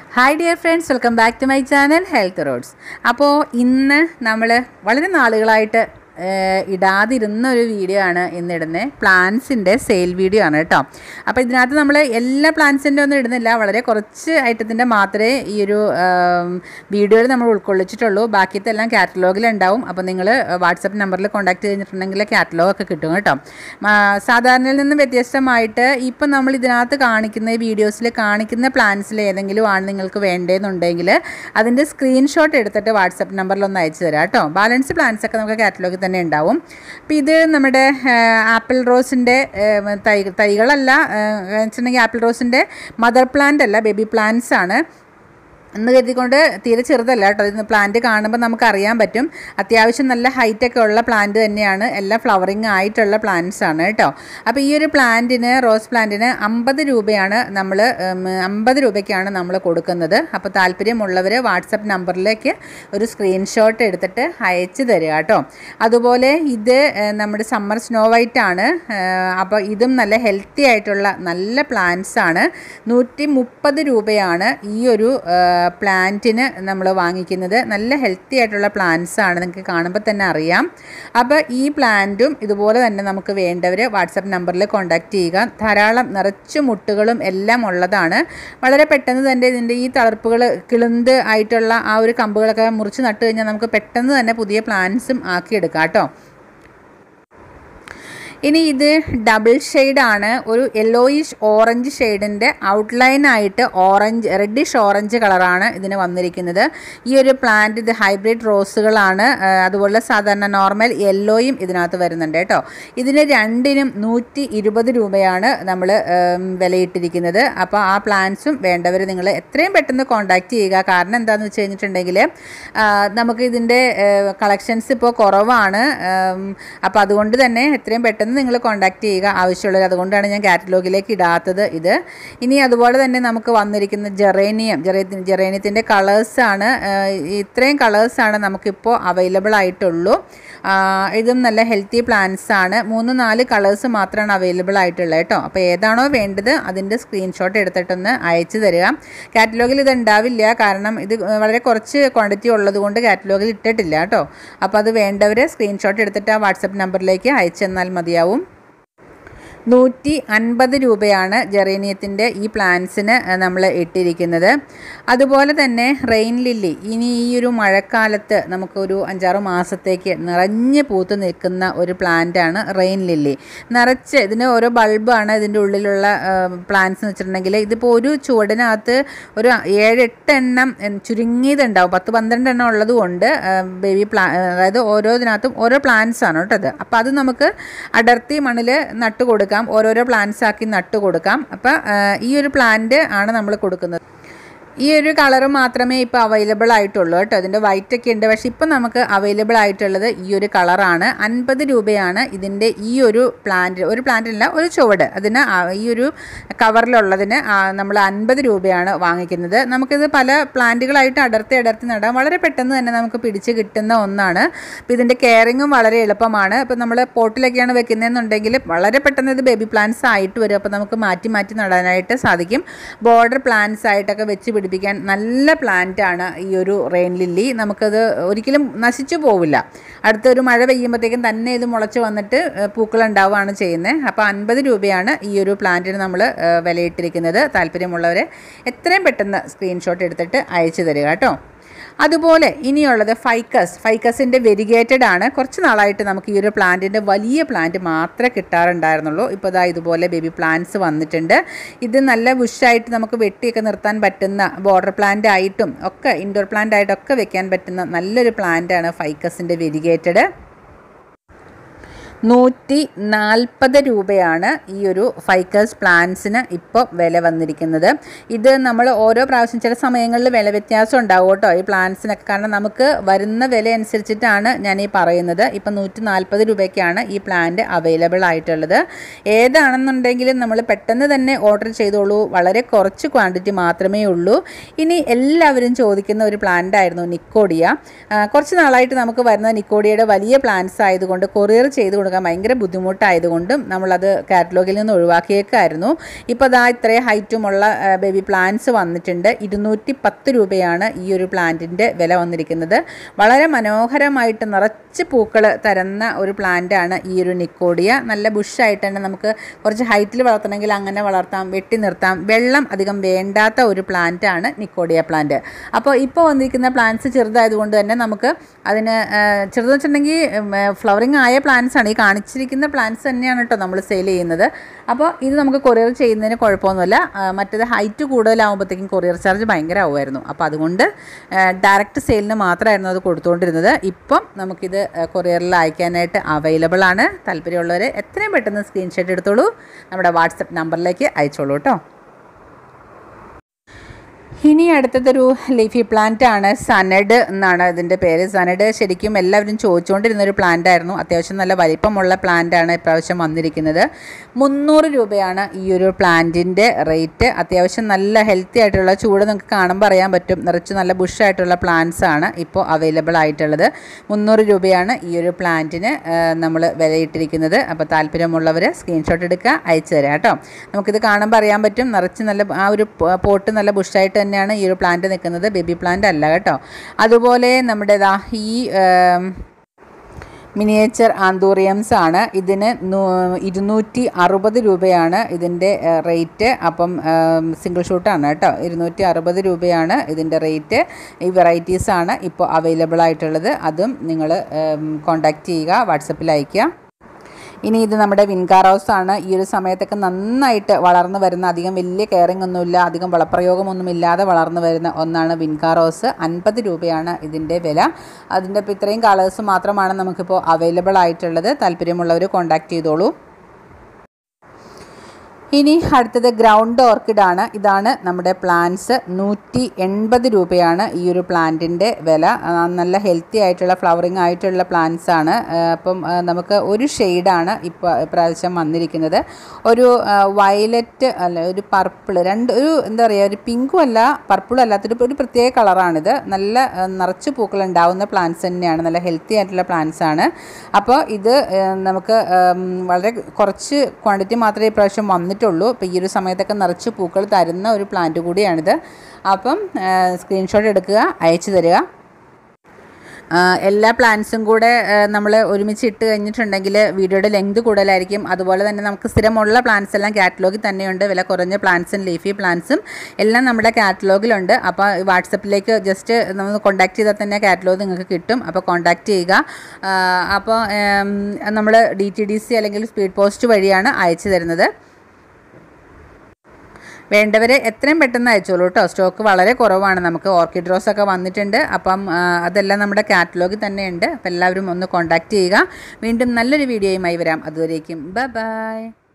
hi dear friends welcome back to my channel health roads അപ്പോൾ ഇന്ന് നമ്മൾ വളരെ നാളുകളായിട്ട് ഏഹ്, ഇടാതിരുന്ന ഒരു വീഡിയോ ആണ് ഇന്നിടുന്നത് പ്ലാന്റ്സിൻ്റെ സെയിൽ വീഡിയോ ആണ് കേട്ടോ അപ്പോൾ ഇതിനകത്ത് നമ്മൾ എല്ലാ പ്ലാന്റ്സിൻ്റെ ഒന്നും ഇടുന്നില്ല വളരെ കുറച്ച് ഐറ്റത്തിൻ്റെ മാത്രമേ ഈ ഒരു വീഡിയോയിൽ നമ്മൾ ഉൾക്കൊള്ളിച്ചിട്ടുള്ളൂ ബാക്കിയത്തെ എല്ലാം കാറ്റലോഗിലുണ്ടാവും അപ്പോൾ നിങ്ങൾ വാട്സപ്പ് നമ്പറിൽ കോൺടാക്ട് ചെയ്തിട്ടുണ്ടെങ്കിൽ കാറ്റലോഗ് ഒക്കെ കിട്ടും കേട്ടോ ആ, സാധാരണയിൽ നിന്ന് വ്യത്യസ്തമായിട്ട് ഇപ്പം നമ്മൾ ഇതിനകത്ത് കാണിക്കുന്ന ഈ വീഡിയോസിൽ കാണിക്കുന്ന പ്ലാൻസിൽ ഏതെങ്കിലും ആണ് നിങ്ങൾക്ക് വേണ്ടതെന്നുണ്ടെങ്കിൽ അതിൻ്റെ സ്ക്രീൻഷോട്ട് എടുത്തിട്ട് വാട്സപ്പ് നമ്പറിൽ ഒന്ന് അയച്ചു തരാം കേട്ടോ ബാലൻസ് പ്ലാൻസ് ഒക്കെ നമുക്ക് കാറ്റലോഗിൽ തന്നെ ഉണ്ടാവും അപ്പോൾ ഇത് നമ്മുടെ ആപ്പിൾ റോസിൻ്റെ തൈ തൈകളല്ല വെച്ചിട്ടുണ്ടെങ്കിൽ ആപ്പിൾ റോസിൻ്റെ മദർ പ്ലാന്റ് അല്ല ബേബി പ്ലാന്റ്സ് ആണ് എന്ന് കരുതിക്കൊണ്ട് തീരെ ചെറുതല്ല കേട്ടോ ഇത് പ്ലാന്റ് കാണുമ്പോൾ നമുക്ക് അറിയാൻ പറ്റും അത്യാവശ്യം നല്ല ഹൈറ്റ് ഒക്കെ ഉള്ള പ്ലാന്റ് തന്നെയാണ് എല്ലാം ഫ്ലവറിങ് ആയിട്ടുള്ള പ്ലാന്റ്സ് ആണ് കേട്ടോ അപ്പോൾ ഈ ഒരു പ്ലാന്റിന് റോസ് പ്ലാന്റിന് അമ്പത് രൂപയാണ് നമ്മൾ അമ്പത് രൂപയ്ക്കാണ് നമ്മൾ കൊടുക്കുന്നത് അപ്പോൾ താല്പര്യമുള്ളവർ വാട്സപ്പ് നമ്പറിലേക്ക് ഒരു സ്ക്രീൻഷോട്ട് എടുത്തിട്ട് അയച്ചു തരിക കേട്ടോ അതുപോലെ ഇത് ഏഹ്, നമ്മുടെ സമ്മർ സ്നോ വൈറ്റ് ആണ് ഏഹ്, അപ്പോൾ ഇതും നല്ല ഹെൽത്തി ആയിട്ടുള്ള നല്ല പ്ലാന്റ്സ് ആണ് നൂറ്റി മുപ്പത് രൂപയാണ് ഈ ഒരു പ്ലാന്റിന് നമ്മൾ വാങ്ങിക്കുന്നത് നല്ല ഹെൽത്തി ആയിട്ടുള്ള പ്ലാന്റ്സ് ആണ് നിങ്ങൾക്ക് കാണുമ്പോൾ തന്നെ അറിയാം അപ്പോൾ ഈ പ്ലാന്റും ഇതുപോലെ തന്നെ നമുക്ക് വേണ്ടവർ വാട്സപ്പ് നമ്പറിൽ കോൺടാക്റ്റ് ചെയ്യുക ധാരാളം നിറച്ചു മുട്ടുകളും എല്ലാം ഉള്ളതാണ് വളരെ പെട്ടെന്ന് തന്നെ ഇതിൻ്റെ ഈ തളർപ്പുകൾ കിളുന്ത് ആയിട്ടുള്ള ആ ഒരു കമ്പുകളൊക്കെ മുറിച്ച് നട്ട് കഴിഞ്ഞാൽ നമുക്ക് പെട്ടെന്ന് തന്നെ പുതിയ പ്ലാന്റ്സും ആക്കിയെടുക്കാം കേട്ടോ ഇനി ഇത് ഡബിൾ ആണ് ഒരു യെല്ലോയിഷ് ഓറഞ്ച് ഷെയ്ഡിൻ്റെ ഔട്ട്ലൈൻ ആയിട്ട് ഓറഞ്ച് റെഡിഷ് ഓറഞ്ച് കളറാണ് ഇതിന് വന്നിരിക്കുന്നത് ഈ ഒരു പ്ലാന്റ് ഇത് ഹൈബ്രിഡ് റോസുകളാണ് ആ, അതുപോലെ സാധാരണ നോർമൽ യെല്ലോയും ഇതിനകത്ത് വരുന്നുണ്ട് കേട്ടോ ഇതിന് രണ്ടിനും നൂറ്റി ഇരുപത് രൂപയാണ് നമ്മൾ വിലയിട്ടിരിക്കുന്നത് അപ്പോൾ ആ പ്ലാന്റ്സും വേണ്ടവർ നിങ്ങൾ എത്രയും പെട്ടെന്ന് കോൺടാക്റ്റ് ചെയ്യുക കാരണം എന്താണെന്ന് വെച്ച് കഴിഞ്ഞിട്ടുണ്ടെങ്കിൽ ആ, നമുക്ക് ഇതിൻ്റെ കളക്ഷൻസ് ഇപ്പോൾ കുറവാണ് അപ്പോൾ അതുകൊണ്ട് തന്നെ എത്രയും പെട്ടെന്ന് നിങ്ങൾ കോൺടാക്റ്റ് ചെയ്യുക ആവശ്യമുള്ളത് അതുകൊണ്ടാണ് ഞാൻ കാറ്റലോഗിലേക്ക് ഇടാത്തത് ഇത് ഇനി അതുപോലെ തന്നെ നമുക്ക് വന്നിരിക്കുന്ന ജെറേനിയം ജെറേനി ജെറേനിയത്തിൻ്റെ കളേഴ്സാണ് ഇത്രയും കളേഴ്സാണ് നമുക്കിപ്പോൾ അവൈലബിൾ ആയിട്ടുള്ളൂ ആ, ഇതും നല്ല ഹെൽത്തി പ്ലാന്റ്സ് ആണ് മൂന്ന് നാല് കളേഴ്സ് മാത്രമാണ് അവൈലബിൾ ആയിട്ടുള്ളത് കേട്ടോ അപ്പോൾ ഏതാണോ വേണ്ടത് അതിൻ്റെ സ്ക്രീൻഷോട്ട് എടുത്തിട്ടൊന്ന് അയച്ചു തരിക കാറ്റലോഗിൽ ഇത് ഉണ്ടാവില്ല കാരണം ഇത് വളരെ കുറച്ച് ക്വാണ്ടിറ്റി ഉള്ളത് കൊണ്ട് കാറ്റലോഗിൽ ഇട്ടിട്ടില്ല കേട്ടോ അപ്പോൾ അത് വേണ്ടവർ സ്ക്രീൻഷോട്ട് എടുത്തിട്ട് ആ വാട്സപ്പ് നമ്പറിലേക്ക് അയച്ചു തന്നാൽ മതിയാവും നൂറ്റി അൻപത് രൂപയാണ് ജെറേനിയത്തിൻ്റെ ഈ പ്ലാന്റ്സിന് നമ്മൾ ഇട്ടിരിക്കുന്നത് അതുപോലെ തന്നെ റെയിൻ ലില്ലി ഇനി ഈ ഒരു മഴക്കാലത്ത് നമുക്കൊരു അഞ്ചാറ് മാസത്തേക്ക് നിറഞ്ഞ് പൂത്ത് നിൽക്കുന്ന ഒരു പ്ലാന്റാണ് റെയിൻ ലില്ലി നിറച്ച് ഇതിന് ഓരോ ബൾബാണ് ഇതിൻ്റെ ഉള്ളിലുള്ള പ്ലാന്റ്സ് എന്ന് വെച്ചിട്ടുണ്ടെങ്കിൽ ഇതിപ്പോൾ ഒരു ചുവടിനകത്ത് ഒരു ഏഴെട്ട് എണ്ണം ഉം, ചുരുങ്ങിയതുണ്ടാവും പത്ത് പന്ത്രണ്ട് എണ്ണം ഉള്ളത് കൊണ്ട് ബേബി പ്ലാ അതായത് ഓരോ ഇതിനകത്തും ഓരോ പ്ലാന്റ്സ് ആണ് കേട്ടോ അത് അപ്പോൾ അത് നമുക്ക് അടർത്തി മണ്ണിൽ നട്ട് കൊടുക്കാം ഓരോരോ പ്ലാന്റ്സ് ആക്കി നട്ട് കൊടുക്കാം അപ്പോൾ ഈ ഒരു പ്ലാന്റ് ആണ് നമ്മൾ കൊടുക്കുന്നത് ഈ ഒരു കളർ മാത്രമേ ഇപ്പോൾ അവൈലബിൾ ആയിട്ടുള്ളൂ കേട്ടോ അതിൻ്റെ വൈറ്റ് ഒക്കെ ഉണ്ട് പക്ഷേ ഇപ്പം നമുക്ക് അവൈലബിൾ ആയിട്ടുള്ളത് ഈ ഒരു കളറാണ് അൻപത് രൂപയാണ് ഇതിൻ്റെ ഈ ഒരു പ്ലാന്റ് ഒരു പ്ലാന്റ് അല്ല ഒരു ചുവട് അതിന് ആ- ഈ ഒരു കവറിലുള്ളതിന് നമ്മൾ അൻപത് രൂപയാണ് വാങ്ങിക്കുന്നത് നമുക്കിത് പല പ്ലാന്റുകളായിട്ട് അടർത്തി അടർത്തി നടാം വളരെ പെട്ടെന്ന് തന്നെ നമുക്ക് പിടിച്ച് കിട്ടുന്ന ഒന്നാണ് അപ്പോൾ ഇതിൻ്റെ കെയറിങ്ങും വളരെ എളുപ്പമാണ് ഇപ്പോൾ നമ്മൾ പോട്ടിലൊക്കെയാണ് വെക്കുന്നതെന്നുണ്ടെങ്കിൽ വളരെ പെട്ടെന്ന് ഇത് ബേബി പ്ലാന്റ്സ് ആയിട്ട് വരും അപ്പോൾ നമുക്ക് മാറ്റി മാറ്റി നടാനായിട്ട് സാധിക്കും ബോർഡർ പ്ലാന്റ്സ് ആയിട്ടൊക്കെ വെച്ച് പിടിപ്പിക്കാൻ നല്ല പ്ലാന്റ് ആണ് ഈ ഒരു റെയിൻ ലില്ലി നമുക്കത് ഒരിക്കലും നശിച്ചു പോവില്ല അടുത്തൊരു മഴ പെയ്യുമ്പോഴത്തേക്കും തന്നെ ഇത് മുളച്ച് വന്നിട്ട് പൂക്കൾ ഉണ്ടാവുകയാണ് ചെയ്യുന്നത് അപ്പോൾ അൻപത് രൂപയാണ് ഈ ഒരു പ്ലാന്റിന് നമ്മൾ വിലയിട്ടിരിക്കുന്നത് താല്പര്യമുള്ളവർ എത്രയും പെട്ടെന്ന് സ്ക്രീൻഷോട്ട് എടുത്തിട്ട് അയച്ചു തരിക കേട്ടോ അതുപോലെ ഇനിയുള്ളത് ഫൈക്കസ് ഫൈക്കസിൻ്റെ വെരിഗേറ്റഡ് ആണ് കുറച്ച് നാളായിട്ട് നമുക്ക് ഈ ഒരു പ്ലാന്റിൻ്റെ വലിയ പ്ലാന്റ് മാത്രമേ കിട്ടാറുണ്ടായിരുന്നുള്ളൂ ഇപ്പോൾ ഇതാ ഇതുപോലെ ബേബി പ്ലാന്റ്സ് വന്നിട്ടുണ്ട് ഇത് നല്ല ബുഷായിട്ട് നമുക്ക് വെട്ടിയൊക്കെ നിർത്താൻ പറ്റുന്ന ബോർഡർ പ്ലാന്റ് ആയിട്ടും ഒക്കെ ഇൻഡോർ പ്ലാന്റ് ആയിട്ടൊക്കെ വെക്കാൻ പറ്റുന്ന നല്ലൊരു പ്ലാന്റാണ് ഫൈക്കസിൻ്റെ വെരിഗേറ്റഡ് നൂറ്റി നാൽപ്പത് രൂപയാണ് ഈ ഒരു ഫൈക്കസ് പ്ലാന്റ്സിന് ഇപ്പോൾ വില വന്നിരിക്കുന്നത് ഇത് നമ്മൾ ഓരോ പ്രാവശ്യം ചില സമയങ്ങളിൽ വില വ്യത്യാസം ഉണ്ടാവും കേട്ടോ ഈ പ്ലാന്റ്സിനൊക്കെ കാരണം നമുക്ക് വരുന്ന വില അനുസരിച്ചിട്ടാണ് ഞാൻ ഈ പറയുന്നത് ഇപ്പം നൂറ്റി നാൽപ്പത് രൂപയ്ക്കാണ് ഈ പ്ലാന്റ് അവൈലബിൾ ആയിട്ടുള്ളത് ഏതാണെന്നുണ്ടെങ്കിലും നമ്മൾ പെട്ടെന്ന് തന്നെ ഓർഡർ ചെയ്തോളൂ വളരെ കുറച്ച് ക്വാണ്ടിറ്റി മാത്രമേ ഉള്ളൂ ഇനി എല്ലാവരും ചോദിക്കുന്ന ഒരു പ്ലാന്റ് ആയിരുന്നു നിക്കോഡിയ ആ, കുറച്ച് നാളായിട്ട് നമുക്ക് വരുന്ന നിക്കോഡിയയുടെ വലിയ പ്ലാന്റ്സ് ആയതുകൊണ്ട് കൊറിയർ ചെയ്ത് കൊടുക്കാൻ കൊടുക്കാൻ ഭയങ്കര ബുദ്ധിമുട്ടായതുകൊണ്ടും നമ്മളത് കാറ്റലോഗിൽ നിന്ന് ഒഴിവാക്കിയേക്കായിരുന്നു ഇപ്പോൾ അതാ ഇത്രയും ഹൈറ്റുമുള്ള ബേബി പ്ലാന്റ്സ് വന്നിട്ടുണ്ട് ഇരുന്നൂറ്റി പത്ത് രൂപയാണ് ഈ ഒരു പ്ലാന്റിൻ്റെ വില വന്നിരിക്കുന്നത് വളരെ മനോഹരമായിട്ട് നിറച്ച് പൂക്കൾ തരുന്ന ഒരു പ്ലാന്റാണ് ഈ ഒരു നിക്കോഡിയ നല്ല ബുഷായിട്ട് തന്നെ നമുക്ക് കുറച്ച് ഹൈറ്റിൽ വളർത്തണമെങ്കിൽ അങ്ങനെ വളർത്താം വെട്ടി നിർത്താം വെള്ളം അധികം വേണ്ടാത്ത ഒരു പ്ലാന്റാണ് നിക്കോഡിയ പ്ലാന്റ് അപ്പോൾ ഇപ്പോൾ വന്നിരിക്കുന്ന പ്ലാന്റ്സ് ചെറുതായതുകൊണ്ട് തന്നെ നമുക്ക് അതിന് ആ, ചെറുതെന്ന് വെച്ചിട്ടുണ്ടെങ്കിൽ ഫ്ലവറിങ് ആയ പ്ലാന്റ്സ് ആണ് ഈ കാണിച്ചിരിക്കുന്ന പ്ലാന്റ്സ് തന്നെയാണ് കേട്ടോ നമ്മൾ സെയിൽ ചെയ്യുന്നത് അപ്പോൾ ഇത് നമുക്ക് കൊറിയർ ചെയ്യുന്നതിന് കുഴപ്പമൊന്നുമില്ല ആ, മറ്റേത് ഹൈറ്റ് കൂടുതലാകുമ്പോഴത്തേക്കും കൊറിയർ ചാർജ് ഭയങ്കര ആവുമായിരുന്നു അപ്പോൾ അതുകൊണ്ട് ഡയറക്റ്റ് സെയിലിന് മാത്രമായിരുന്നു അത് കൊടുത്തുകൊണ്ടിരുന്നത് ഇപ്പം നമുക്കിത് കൊറിയറിൽ അയക്കാനായിട്ട് അവൈലബിൾ ആണ് താല്പര്യമുള്ളവർ എത്രയും പെട്ടെന്ന് സ്ക്രീൻഷോട്ട് എടുത്തോളൂ നമ്മുടെ വാട്സപ്പ് നമ്പറിലേക്ക് അയച്ചോളൂ കേട്ടോ ഇനി അടുത്തതൊരു ലീഫി പ്ലാന്റ് ആണ് സനഡ് എന്നാണ് ഇതിൻ്റെ പേര് സനഡ് ശരിക്കും എല്ലാവരും ചോദിച്ചുകൊണ്ടിരുന്ന ഒരു പ്ലാന്റ് ആയിരുന്നു അത്യാവശ്യം നല്ല വലിപ്പമുള്ള പ്ലാന്റ് ആണ് ഇപ്രാവശ്യം വന്നിരിക്കുന്നത് മുന്നൂറ് രൂപയാണ് ഈ ഒരു പ്ലാന്റിൻ്റെ റേറ്റ് അത്യാവശ്യം നല്ല ഹെൽത്തി ആയിട്ടുള്ള ചൂട് നിങ്ങൾക്ക് കാണുമ്പോൾ അറിയാൻ പറ്റും നിറച്ച് നല്ല ബുഷായിട്ടുള്ള പ്ലാന്റ്സ് ആണ് ഇപ്പോൾ അവൈലബിൾ ആയിട്ടുള്ളത് മുന്നൂറ് രൂപയാണ് ഈ ഒരു പ്ലാന്റിന് നമ്മൾ വിലയിട്ടിരിക്കുന്നത് അപ്പോൾ താല്പര്യമുള്ളവർ സ്ക്രീൻഷോട്ട് എടുക്കുക അയച്ചു തരാം കേട്ടോ നമുക്കിത് കാണുമ്പോൾ അറിയാൻ പറ്റും നിറച്ച് നല്ല ആ ഒരു പോട്ട് നല്ല ബുഷായിട്ട് തന്നെയാണ് ഈ ഒരു പ്ലാന്റ് നിൽക്കുന്നത് ബേബി പ്ലാന്റ് അല്ല കേട്ടോ അതുപോലെ നമ്മുടെ ദാ ഈ ഏം, മിനിയേച്ചർ ആന്തൂറിയംസ് ആണ് ഇതിന് നൂ- ഇരുന്നൂറ്റി അറുപത് രൂപയാണ് ഇതിൻ്റെ റേറ്റ് അപ്പം സിംഗിൾ ഷൂട്ടാണ് കേട്ടോ ഇരുന്നൂറ്റി അറുപത് രൂപയാണ് ഇതിൻ്റെ റേറ്റ് ഈ വെറൈറ്റീസ് ആണ് ഇപ്പോൾ അവൈലബിൾ ആയിട്ടുള്ളത് അതും നിങ്ങൾ കോണ്ടാക്ട് ചെയ്യുക വാട്സപ്പിൽ അയയ്ക്കുക ഇനി ഇത് നമ്മുടെ വിൻകാർ ഹൗസ് ആണ് ഈ ഒരു സമയത്തൊക്കെ നന്നായിട്ട് വളർന്നു വരുന്ന അധികം വലിയ കെയറിംഗ് ഒന്നുമില്ല അധികം വളപ്രയോഗമൊന്നും ഇല്ലാതെ വളർന്നു വരുന്ന ഒന്നാണ് വിൻകാർ ഹൗസ് അൻപത് രൂപയാണ് ഇതിൻ്റെ വില അതിൻ്റെ ഇപ്പോൾ ഇത്രയും കളേഴ്സ് മാത്രമാണ് നമുക്കിപ്പോൾ അവൈലബിൾ ആയിട്ടുള്ളത് താല്പര്യമുള്ളവർ കോൺടാക്ട് ചെയ്തോളൂ ഇനി അടുത്തത് ഗ്രൗണ്ട് ഓർക്കിഡ് ആണ് ഇതാണ് നമ്മുടെ പ്ലാന്റ്സ് നൂറ്റി എൺപത് രൂപയാണ് ഈ ഒരു പ്ലാന്റിൻ്റെ വില ആ, നല്ല ഹെൽത്തി ആയിട്ടുള്ള ഫ്ലവറിങ് ആയിട്ടുള്ള പ്ലാന്റ്സ് ആണ് ആ, അപ്പം ആ, നമുക്ക് ഒരു ഷെയ്ഡാണ് ഇപ്പോൾ ഇപ്രാവശ്യം വന്നിരിക്കുന്നത് ഒരു വയലറ്റ് അല്ല ഒരു പർപ്പിൾ രണ്ട് ഒരു എന്താ പറയുക ഒരു പിങ്കും അല്ല പർപ്പിളും അല്ലാത്തൊരു ഒരു പ്രത്യേക കളറാണിത് നല്ല ആ, നിറച്ച് പൂക്കൾ ഉണ്ടാവുന്ന പ്ലാന്റ്സ് തന്നെയാണ് നല്ല ഹെൽത്തി ആയിട്ടുള്ള പ്ലാന്റ്സ് ആണ് അപ്പോൾ ഇത് ആ, നമുക്ക് ആം, വളരെ കുറച്ച് ക്വാണ്ടിറ്റി മാത്രമേ ഇപ്രാവശ്യം വന്നിട്ടുള്ളൂ അപ്പോൾ ഈ ഒരു സമയത്തൊക്കെ നിറച്ച് പൂക്കൾ തരുന്ന ഒരു പ്ലാന്റ് കൂടിയാണിത് അപ്പം സ്ക്രീൻഷോട്ട് എടുക്കുക അയച്ചു തരിക ആ, എല്ലാ പ്ലാൻസും കൂടെ നമ്മൾ ഒരുമിച്ച് ഇട്ട് കഴിഞ്ഞിട്ടുണ്ടെങ്കിൽ വീഡിയോയുടെ ലെങ്ത് കൂടുതലായിരിക്കും അതുപോലെ തന്നെ നമുക്ക് സ്ഥിരമുള്ള പ്ലാൻസ് എല്ലാം കാറ്റലോഗിൽ തന്നെയുണ്ട് വില കുറഞ്ഞ പ്ലാൻസും ലീഫി പ്ലാൻസും എല്ലാം നമ്മുടെ കാറ്റലോഗിലുണ്ട് അപ്പോൾ വാട്സപ്പിലേക്ക് ജസ്റ്റ് നമ്മൾ കോൺടാക്ട് ചെയ്താൽ തന്നെ കാറ്റലോഗ് നിങ്ങൾക്ക് കിട്ടും അപ്പോൾ കോൺടാക്ട് ചെയ്യുക ആ, അപ്പോൾ നമ്മൾ ഡി ടി ഡി സി അല്ലെങ്കിൽ സ്പീഡ് പോസ്റ്റ് വഴിയാണ് അയച്ചു തരുന്നത് വേണ്ടവരെ എത്രയും പെട്ടെന്ന് അയച്ചോളൂ കേട്ടോ സ്റ്റോക്ക് വളരെ കുറവാണ് നമുക്ക് ഓർക്കിഡ് റോസ് ഒക്കെ വന്നിട്ടുണ്ട് അപ്പം ആ, അതെല്ലാം നമ്മുടെ കാറ്റലോഗിൽ തന്നെയുണ്ട് അപ്പോൾ എല്ലാവരും ഒന്ന് കോൺടാക്റ്റ് ചെയ്യുക വീണ്ടും നല്ലൊരു വീഡിയോയുമായി വരാം അതുവരേക്കും ബൈ ബൈ